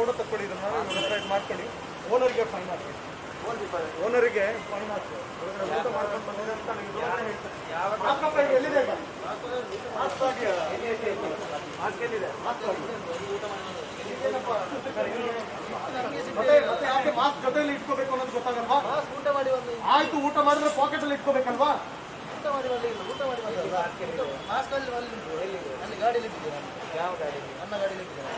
Photo ತಕ್ಕೊಳ್ಳಿ ಇದನ್ನ ಇವ್ರ ಹತ್ರ ಇದು ಮಾಡ್ಕೊಳ್ಳಿ ಓನರ್ಗೆ ಫೈನ್ ಹಾಕಿ ಓನರಿಗೆ ಫೈನ್ ಹಾಕಿ ಹೊರಗಡೆ ಊಟ ಮಾಡ್ಕೊಂಡು ಬಂದಿದೆ ಅಂತ ನೀವು ಇದ್ರೊಳಗಡೆ ಹೇಳ್ತೀರಿ. ಮಾಸ್ಕ್ ಹಾಕ್ತಾ ಇದೆ, ಎಲ್ಲಿದೆ ಈಗ? ಮಾಸ್ಕ್ ಹಾಕಿ. ಮಾಸ್ಕ್ ಎಲ್ಲಿದೆ? ಮಾಸ್ಕ್ ಹಾಕಿ. ಇದೇನಪ್ಪ? ಮತ್ತೆ ಮತ್ತೆ ಯಾಕೆ ಮಾಸ್ಕ್ ಜೊತೆಯಲ್ಲಿ ಇಟ್ಕೋಬೇಕು ಅನ್ನೋದು ಗೊತ್ತಾಗಲ್ವಾ ಊಟ ಮಾಡಿ ಒಂದು ಆಯ್ತು ಊಟ ಮಾಡಿದ್ರೆ ಪಾಕೆಟ್ ಅಲ್ಲಿ ಇಟ್ಕೋಬೇಕಲ್ವಾ ಊಟ ಮಾಡಿ ಅಲ್ಲಿ ಇಲ್ಲ ಊಟ ಮಾಡಿ ಬಂದಲ್ಲ ಮಾಸ್ಕ್ ಅಲ್ಲಿ ಅಲ್ಲಿ ಉಂಟು ಎಲ್ಲಿ ಅಲ್ಲಿ ಗಾಡಿಯಲ್ಲಿ ಇಟ್ಟಿದ್ದೀರಾ ಯಾವ ಗಾಡಿ ನನ್ನ ಗಾಡಿಯಲ್ಲಿ ಇಟ್ಟಿದ್ದೀರಾ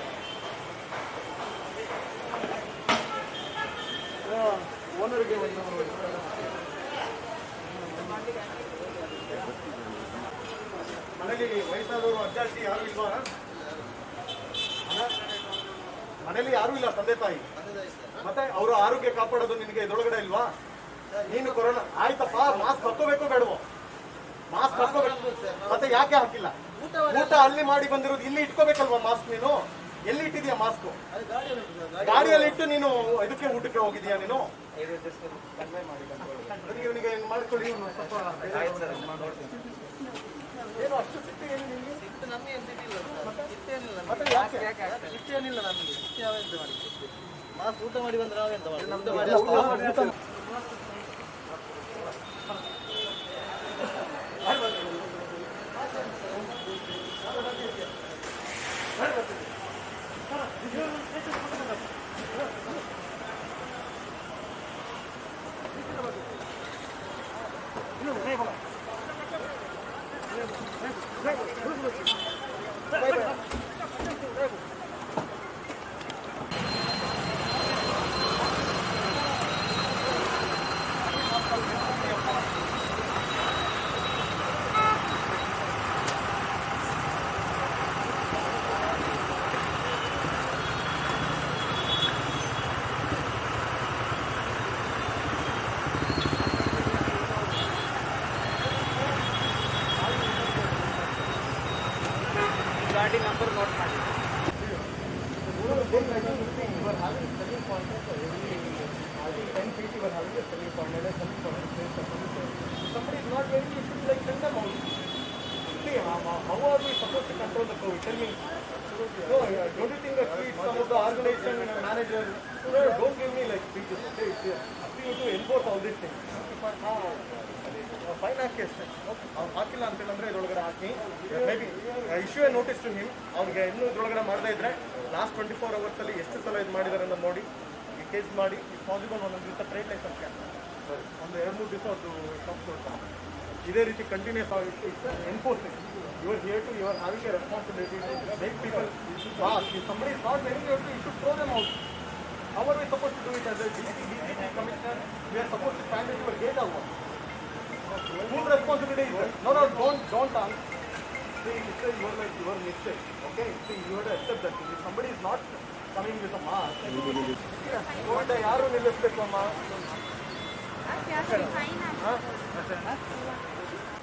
ಓನರ್ಗೆ ಒಂದು ಮನೇಲಿ ವಯಸ್ಸಾದವರು ಅಜ್ಜ ಅಜ್ಜಿ ಯಾರು ಇಲ್ವಾ ಮನೇಲಿ ಯಾರು ಇಲ್ಲ ತಂದೆ ತಾಯಿ ಮತ್ತೆ ಅವರ ಆರೋಗ್ಯ ಕಾಪಾಡೋದು ನಿನಗೆ ಇದ್ರೊಳಗಡೆ ಇಲ್ವಾ ನೀನು ಕೊರೋನಾ ಆಯ್ತಪ್ಪ ಮಾಸ್ಕ್ ಹಾಕೋಬೇಕೋ ಬೇಡವೋ ಮಾಸ್ಕ್ ಹಾಕೋಬೇಕು ಮತ್ತೆ ಯಾಕೆ ಹಾಕಿಲ್ಲ ಊಟ ಅಲ್ಲಿ ಮಾಡಿ ಬಂದಿರೋದು ಇಲ್ಲಿ ಇಟ್ಕೋಬೇಕಲ್ವಾ ಮಾಸ್ಕ್ ನೀನು ಎಲ್ಲಿ ಇಟ್ಟಿದ್ಯಾ ಮಾಸ್ಕ್ ಅದು ಗಾಡಿಯಲ್ಲಿ ಉಂಟು ಗಾಡಿ ಗಾಡಿಯಲ್ಲಿ ಇಟ್ಟು ನೀನು ಇದಕ್ಕೆ ಊಟಕ್ಕೆ ಹೋಗಿದ್ಯಾ ನೀನು ಅದಕ್ಕೆ ಇವನಿಗೆ ಏನು ಮಾಡ್ಕೊಳ್ಳಿ ಇವ್ನು ಸ್ವಲ್ಪ ಏನು ಅಷ್ಟು ಸಿಟ್ಟು ಏನು ನಿಮ್ಗೆ? ಸಿಟ್ಟು ನಮಗೆ ಏನು ಸಿಟ್ಟಿಲ್ಲ ಸಿಟ್ಟೇನಿಲ್ಲ ಮತ್ತೆ ಯಾಕೆ ಸಿಟ್ಟೇನಿಲ್ಲ ನಮಗೆ ಸಿಟ್ಟು ಯಾವ ಎಂತ ಮಾಡಿ ಮಾಸ್ಕ್ ಊಟ ಮಾಡಿ ಬಂದ್ರೆ ನಾವೆಂತ ಮಾಡಿ ಊಟ ಮಾಡಿ ಊಟ- ಊಟ- ಗಾಡಿ ನಂಬರ್ ನೋಟ್ ಮಾಡಿ ten feet you were having a selling point and a selling point is based upon the same. If somebody is not wearing it, you should like send them out. See, how, how are we supposed to control the COVID? Tell me. No, yeah, don't you think that we, some of the organization and managers, no, don't give me like speeches, okay? It's uh, up to you to enforce all these things. Fine ಹಾಕಿ ಅಷ್ಟೇ ಅವ್ನು ಹಾಕಿಲ್ಲ ಅಂತ ಹೇಳಿದ್ರೆ ಇದ್ರೊಳಗಡೆ ಹಾಕಿ may be issue a notice to him ಅವ್ರಿಗೆ ಇನ್ನೂ ಇದ್ರೊಳಗಡೆ ಮಾಡದೇ ಇದ್ರೆ ಲಾಸ್ಟ್ ಟ್ವೆಂಟಿ ಫೋರ್ ಅವರ್ಸಲ್ಲಿ ಎಷ್ಟು ಸಲ ಇದು ಮಾಡಿದ್ದಾರೆ ಅಂತ ನೋಡಿ ಈ ಕೇಸ್ ಮಾಡಿ ಪಾಸಿಬಲ್ ಒಂದೊಂದು ದಿವಸ ಟ್ರೈನ್ ಲೈಸೆನ್ಸ್ ಒಂದು ಎರಡು ಮೂರು ದಿವಸ ಅದು ಸ್ಟಾಪ್ ಕೊಡ್ತಾರೆ ಇದೇ ರೀತಿ ಕಂಟಿನ್ಯೂಸ್ ಆಗಿ enforcing your here to your having a responsibility make people somebody is not very you to throw them out How are we supposed to do it as a DCT, DCT commissioner? We are supposed to stand at your gate or what? Full responsibility is there. No, no, don't, don't answer. See, Mr. You are like your mistake. Okay? See, you have to accept that. If somebody is not coming with a mask, road ಯಾರು ನಿಲ್ಲಿಸ್ಬೇಕು ಅಮ್ಮ fine ಹಾ?